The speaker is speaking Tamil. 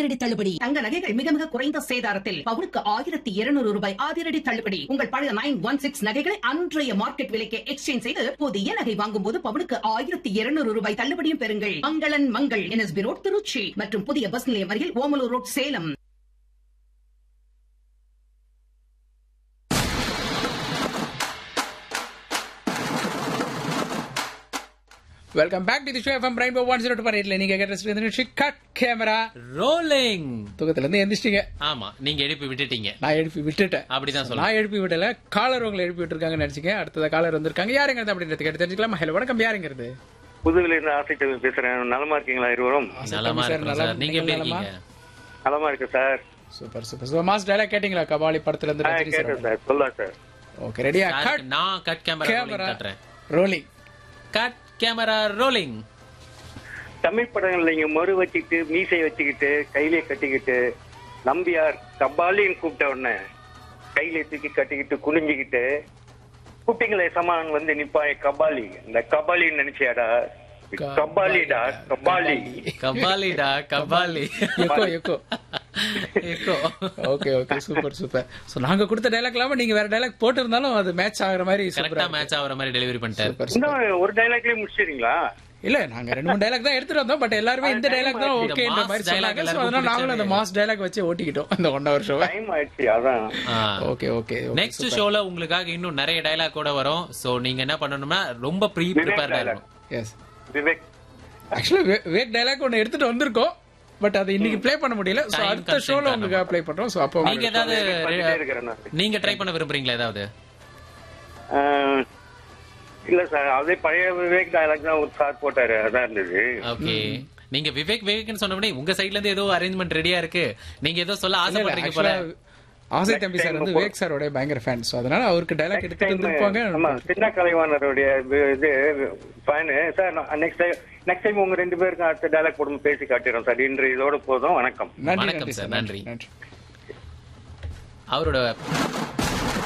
அதிரடி தள்ளுபடி தங்க நகைகள் மிக மிக குறைந்த சேதாரத்தில் பவுனுக்கு ஆயிரத்தி இருநூறு ரூபாய் அதிரடி தள்ளுபடி உங்கள் பழைய நைன் ஒன் சிக்ஸ் நகைகளை அன்றைய மார்க்கெட் விலைக்கு எக்ஸ்சேஞ்ச் செய்து புதிய நகை வாங்கும் போது பவுனுக்கு ஆயிரத்தி இருநூறு ரூபாய் தள்ளுபடியும் பெறுங்கள் மங்களன் மங்கள் என்எஸ்பி ரோட் திருச்சி மற்றும் புதிய பஸ் நிலையம் அருகில் Omalur road Salem welcome back to the show FM rainbow one zero two எயிட்ல நீங்க கேட்ட நிகழ்ச்சி கட் கேமரா ரோலிங் தூக்கத்துல இருந்து எந்திரிச்சிட்டீங்க ஆமா நீங்க எழுப்பி விட்டுட்டீங்க நான் எழுப்பி விட்டுட்டேன் அப்படிதான் சொல்லணும் நான் எழுப்பி விடல காலர் உங்களை எழுப்பி விட்டுருக்காங்கன்னு நினைச்சீங்க அடுத்தத காலர் வந்திருக்காங்க யாருங்கிறது அப்படின்றது கேட்டு தெரிஞ்சுக்கலாம் ஹலோ வணக்கம் யாருங்கிறது புதுவில இருந்து ஆசை தம்பி பேசுறேன் நலமா இருக்கீங்களா இருவரும் நலமா சார், இருக்கணும் நலம். சார் நீங்க எப்படி நலமா? இருக்கீங்க நலமா இருக்கு sir super super super mass dialogue கேட்டிங்களா கபாலி படத்துல இருந்து ஆ, ரஜினி கேட்டேன் சார் சார் சொல்லலாம் சார் ஓகே ரெடியா யாருக்கு? கட் நான் கட் கேமரா ரோலிங் கேமரா காட்டுறேன் rolling cut camera rolling Tamil படங்கள்ல நீங்க மறு வச்சுக்கிட்டு மீசை வச்சுக்கிட்டு கையிலே கட்டிக்கிட்டு நம்பியார் கபாலின்னு கூப்பிட்ட உடனே கையில தூக்கி கட்டிக்கிட்டு குனிஞ்சுக்கிட்டு கூப்பிட்டீங்களே சமான் வந்து நிப்பாய் கபாலி இந்த கபாலின்னு நினைச்சியாடா கபாலிடா கபாலி கபாலிடா Kabali echo echo echo okay okay super super so நாங்க கொடுத்த டைலாக் இல்லாம நீங்க வேற டைலாக் போட்டு இருந்தாலும் அது மேட்ச் ஆகுற மாதிரி கரெக்டா சூப்பரா மேட்ச் ஆகுற மாதிரி டெலிவரி பண்ணிட்டாரு சூப்பர் இன்னும் ஒரு டைலாக்லயே முடிச்சிடுறீங்களா இல்ல நாங்க ரெண்டு மூணு டைலாக் தான் எடுத்துட்டு வந்தோம் பட் எல்லாருமே இந்த டைலாக் தான் இந்த ஓகேன்ற mass மாதிரி dialogue சொன்னாங்க So, எல்லாருக்கும் அதனால நாங்களும் அந்த பிடிச்சது. மாஸ் டைலாக் வச்சு ஓட்டிக்கிட்டோம் அந்த ஒன் ஹவர் ஷோவை டைம் ஆயிடுச்சு அதான் ஓகே ஓகே நெக்ஸ்ட் ஷோல உங்களுக்காக இன்னும் நிறைய டைலாக் கூட வரும் சோ நீங்க என்ன பண்ணணும்னா ரொம்ப ப்ரீ விவேக் ப்ரிப்பேர்டா dialogue. இருக்கணும் எஸ் விவேக் ஆக்சுவலி வேக் டைலாக் ஒன்னு எடுத்துட்டு வந்திருக்கோம் பட் அது இன்னைக்கு ப்ளே பண்ண முடியல சோ Time அடுத்த constraint ஷோல காரணமா. உங்களுக்கு ப்ளே பண்றோம் சோ அப்போ நீங்க ஏதாவது பண்ணிட்டே இருக்கிறேன் நான். நீங்க ட்ரை பண்ண விரும்புறீங்களா ஏதாவது ஆஹ், இல்ல சார் அதே பழைய விவேக் டைலாக் தான் ஒரு சார் போட்டாரு அதான் இருந்தது ஓகே நீங்க விவேக் விவேக்னு சொன்ன உடனே உங்க சைடுல இருந்து ஏதோ அரேஞ்ச்மெண்ட் ரெடியா இருக்கு நீங்க ஏதோ சொல்ல ஆசைப்படுறீங்க போல ஆசை தம்பி சார் வந்து வேக் சாரோட பயங்கர ஃபேன் சோ அதனால அவருக்கு டைலாக் எடுத்துட்டு ஆமா வந்திருப்பாங்க சின்ன கலைவாணருடைய வி- இது fan sir next time next time உங்க ரெண்டு பேருக்கும் அடுத்த டைலாக் போடும் பேசி காட்டிடுறோம் சார் இன்று இதோட போதும் வணக்கம் நன்றி வணக்கம் நன்றி சார், சார் நன்றி. நன்றி அவரோட